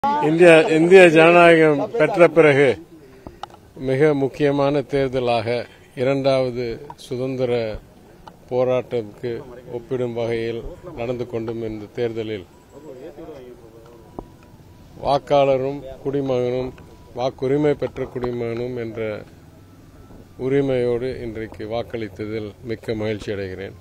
இந்திய இந்திய ஜனநாயகம் பெற்ற பிறகு மிக முக்கியமான தேர்தலாக இரண்டாவது சுதந்திர போராட்டத்துக்கு ஒப்பிடும் வகையில் நடந்து கொண்டும் இந்த தேர்தலில் வாக்காளரும் குடிமகனும் வாக்குரிமை பெற்ற குடிமகனும் என்ற உரிமையோடு இன்றைக்கு வாக்களித்ததில் மிக்க மகிழ்ச்சி அடைகிறேன்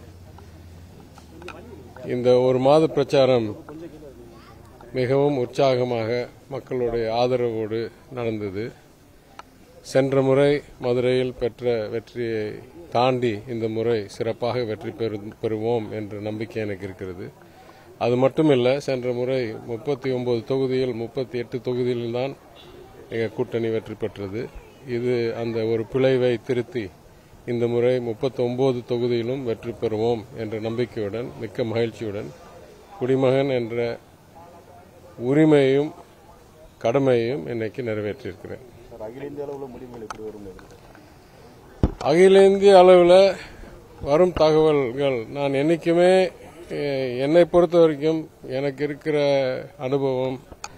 இந்த ஒரு மாத பிரச்சாரம் மிகவும் உற்சாகமாக மக்களுடைய ஆதரவோடு நடந்தது சென்ற முறை மதுரையில் பெற்ற வெற்றியை தாண்டி இந்த முறை சிறப்பாக வெற்றி பெறு- பெறுவோம் என்ற நம்பிக்கை எனக்கு இருக்கிறது அது மட்டுமில்ல சென்ற முறை முப்பத்தி ஒன்பது தொகுதியில் முப்பத்தி எட்டு தொகுதியில்தான் எங்கள் கூட்டணி வெற்றி பெற்றது இது அந்த ஒரு பிழைவை திருத்தி இந்த முறை முப்பத்தி ஒன்பது தொகுதியிலும் வெற்றி பெறுவோம் என்ற நம்பிக்கையுடன் மிக்க மகிழ்ச்சியுடன் குடிமகன் என்ற உரிமையும் கடமையையும் இன்னைக்கு நிறைவேற்றியிருக்கிறேன் சார் அகில இந்திய அளவில் முடிவுகள் எப்படி வரும் அகில இந்திய அளவில் வரும் தகவல்கள் நான் என்னைக்குமே அஹ், என்னை பொறுத்த வரைக்கும் எனக்கு இருக்கிற அனுபவம்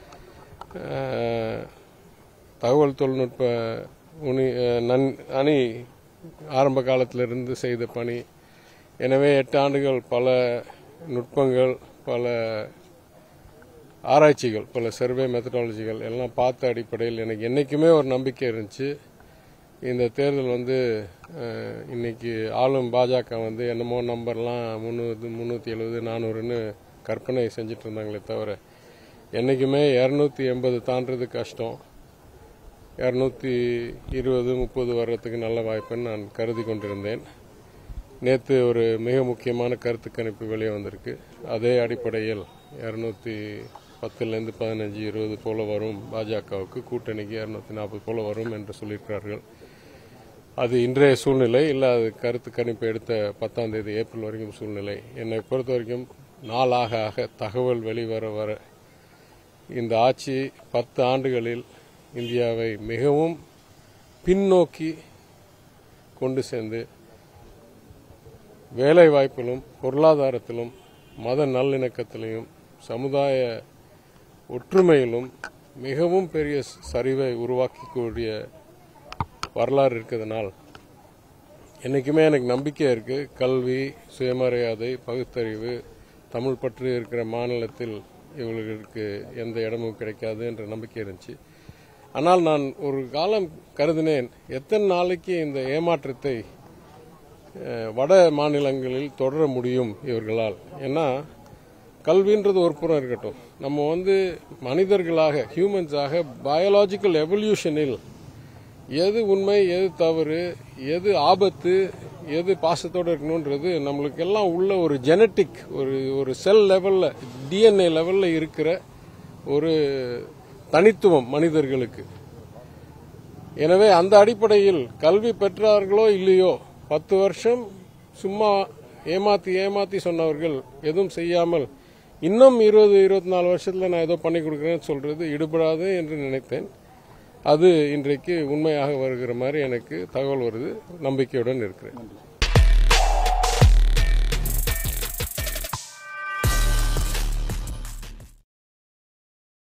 அஹ், தகவல் தொழில்நுட்ப உனி அஹ், நன் அணி ஆரம்ப காலத்திலிருந்து செய்த பணி எனவே எட்டு ஆண்டுகள் பல நுட்பங்கள் பல ஆராய்ச்சிகள் பல சர்வே மெத்தடாலஜிகள் எல்லாம் பார்த்த அடிப்படையில் எனக்கு என்னைக்குமே ஒரு நம்பிக்கை இருந்துச்சு இந்த தேர்தல் வந்து அஹ், இன்னைக்கு ஆளும் பாஜக வந்து என்னமோ நம்பர்லாம் முந்நூறு முந்நூற்றி எழுபது நானூறுன்னு கற்பனை செஞ்சுட்டு இருந்தாங்களே தவிர என்றைக்குமே இரநூத்தி எண்பது தாண்டது கஷ்டம் இரநூத்தி இருபது முப்பது வர்றதுக்கு நல்ல வாய்ப்புன்னு நான் கருதி கொண்டிருந்தேன் நேற்று ஒரு மிக முக்கியமான கருத்து கணிப்பு வெளியே வந்திருக்கு அதே அடிப்படையில் இரநூத்தி பத்துலேருந்து பதினஞ்சு இருபது போல வரும் பாஜகவுக்கு கூட்டணிக்கு இரநூத்தி நாற்பது போல வரும் என்று சொல்லியிருக்கிறார்கள் அது இன்றைய சூழ்நிலை இல்லை அது கருத்து கணிப்பு எடுத்த பத்தாம் தேதி ஏப்ரல் வரைக்கும் சூழ்நிலை என்னை பொறுத்த வரைக்கும் நாளாக ஆக தகவல் வெளிவர வர இந்த ஆட்சி பத்து ஆண்டுகளில் இந்தியாவை மிகவும் பின்னோக்கி கொண்டு சேர்ந்து வேலை வாய்ப்பிலும் பொருளாதாரத்திலும் மத நல்லிணக்கத்திலும் சமுதாய ஒற்றுமையிலும் மிகவும் பெரிய சரிவை உருவாக்கக்கூடிய வரலாறு இருக்கிறதுனால் என்றைக்குமே எனக்கு நம்பிக்கை இருக்கு கல்வி சுயமரியாதை பகுத்தறிவு தமிழ் பற்று இருக்கிற மாநிலத்தில் இவர்களுக்கு எந்த இடமும் கிடைக்காது என்ற நம்பிக்கை இருந்துச்சு ஆனால் நான் ஒரு காலம் கருதினேன் எத்தனை நாளைக்கு இந்த ஏமாற்றத்தை அஹ், வட மாநிலங்களில் தொடர முடியும் இவர்களால் ஏன்னா கல்வின்றது ஒரு புறம் இருக்கட்டும் நம்ம வந்து மனிதர்களாக ஹியூமன்ஸாக பயாலாஜிக்கல் எவல்யூஷனில் எது உண்மை எது தவறு எது ஆபத்து எது பாசத்தோடு இருக்கணுன்றது நம்மளுக்கு எல்லாம் உள்ள ஒரு ஜெனட்டிக் ஒரு ஒரு செல் லெவல்ல டிஎன்ஏ லெவல்ல இருக்கிற ஒரு தனித்துவம் மனிதர்களுக்கு எனவே அந்த அடிப்படையில் கல்வி பெற்றார்களோ இல்லையோ பத்து வருஷம் சும்மா ஏமாத்தி ஏமாத்தி சொன்னவர்கள் எதுவும் செய்யாமல் இன்னும் இருபது இருபத்தி நாலு வருஷத்துல நான் ஏதோ பண்ணி கொடுக்குறேன்னு சொல்றது ஈடுபடாது என்று நினைத்தேன் அது இன்றைக்கு உண்மையாக வருகிற மாதிரி எனக்கு தகவல் வருது நம்பிக்கையுடன் இருக்கிறேன்